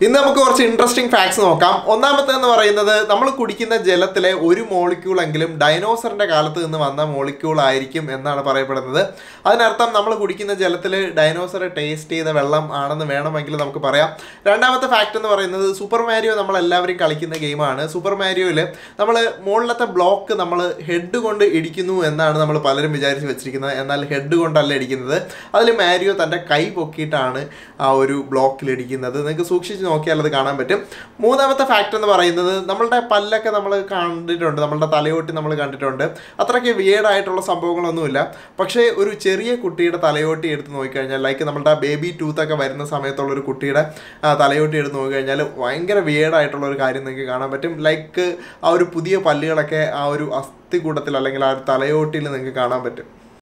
ഇന്ന് നമുക്ക് കുറച്ച് ഇൻട്രസ്റ്റിംഗ് ഫാക്ട്സ് നോക്കാം ഒന്നാമത്തെ എന്ന് പറയുന്നത് നമ്മൾ കുടിക്കുന്ന ജലത്തിലെ ഒരു മോളിക്യൂൾ എങ്കിലും ഡൈനോസറിന്റെ കാലത്ത് നിന്ന് വന്ന മോളിക്യൂൾ ആയിരിക്കും എന്നാണ് പറയപ്പെടുന്നത് അതിനർത്ഥം നമ്മൾ കുടിക്കുന്ന ജലത്തിൽ ഡൈനോസർ ടേസ്റ്റ് ചെയ്ത വെള്ളം ആണെന്ന് വേണമെങ്കിൽ നമുക്ക് പറയാം രണ്ടാമത്തെ ഫാക്ട് എന്ന് പറയുന്നത് സൂപ്പർ മാരിയോ നമ്മൾ എല്ലാവരും കളിക്കുന്ന ഗെയിമാണ് സൂപ്പർ മാരിയോയിൽ നമ്മൾ മുകളിലത്തെ ബ്ലോക്ക് നമ്മൾ ഹെഡ് കൊണ്ട് ഇടിക്കുന്നു എന്നാണ് നമ്മൾ പലരും വിചാരിച്ച് വെച്ചിരിക്കുന്നത് എന്നാൽ ഹെഡ് കൊണ്ടല്ല ഇടിക്കുന്നത് അതിൽ മാരിയോ തൻ്റെ കൈ പൊക്കിയിട്ടാണ് ആ ഒരു ബ്ലോക്കിൽ ഇടിക്കുന്നത് നിങ്ങൾക്ക് സൂക്ഷിച്ച് നോക്കിയാൽ അത് കാണാൻ പറ്റും മൂന്നാമത്തെ ഫാക്ട് എന്ന് പറയുന്നത് നമ്മളുടെ പല്ലൊക്കെ നമ്മൾ കണ്ടിട്ടുണ്ട് നമ്മളുടെ തലയോട്ടി നമ്മൾ കണ്ടിട്ടുണ്ട് അത്രയ്ക്ക് വിയേഡ് ആയിട്ടുള്ള സംഭവങ്ങളൊന്നുമില്ല പക്ഷേ ഒരു ചെറിയ കുട്ടിയുടെ തലയോട്ടി എടുത്ത് നോക്കിക്കഴിഞ്ഞാൽ ലൈക്ക് നമ്മളുടെ ബേബി ടൂത്ത് ഒക്കെ വരുന്ന സമയത്തുള്ള ഒരു കുട്ടിയുടെ ആ, തലയോട്ടി എടുത്ത് നോക്കിക്കഴിഞ്ഞാൽ ഭയങ്കര വിയേഡ് ആയിട്ടുള്ള ഒരു കാര്യം നിങ്ങൾക്ക് കാണാൻ പറ്റും ലൈക്ക് ആ ഒരു പുതിയ പല്ലുകളൊക്കെ ആ ഒരു അസ്ഥികൂടത്തിൽ അല്ലെങ്കിൽ ആ ഒരു തലയോട്ടിയിൽ നിങ്ങൾക്ക് കാണാൻ പറ്റും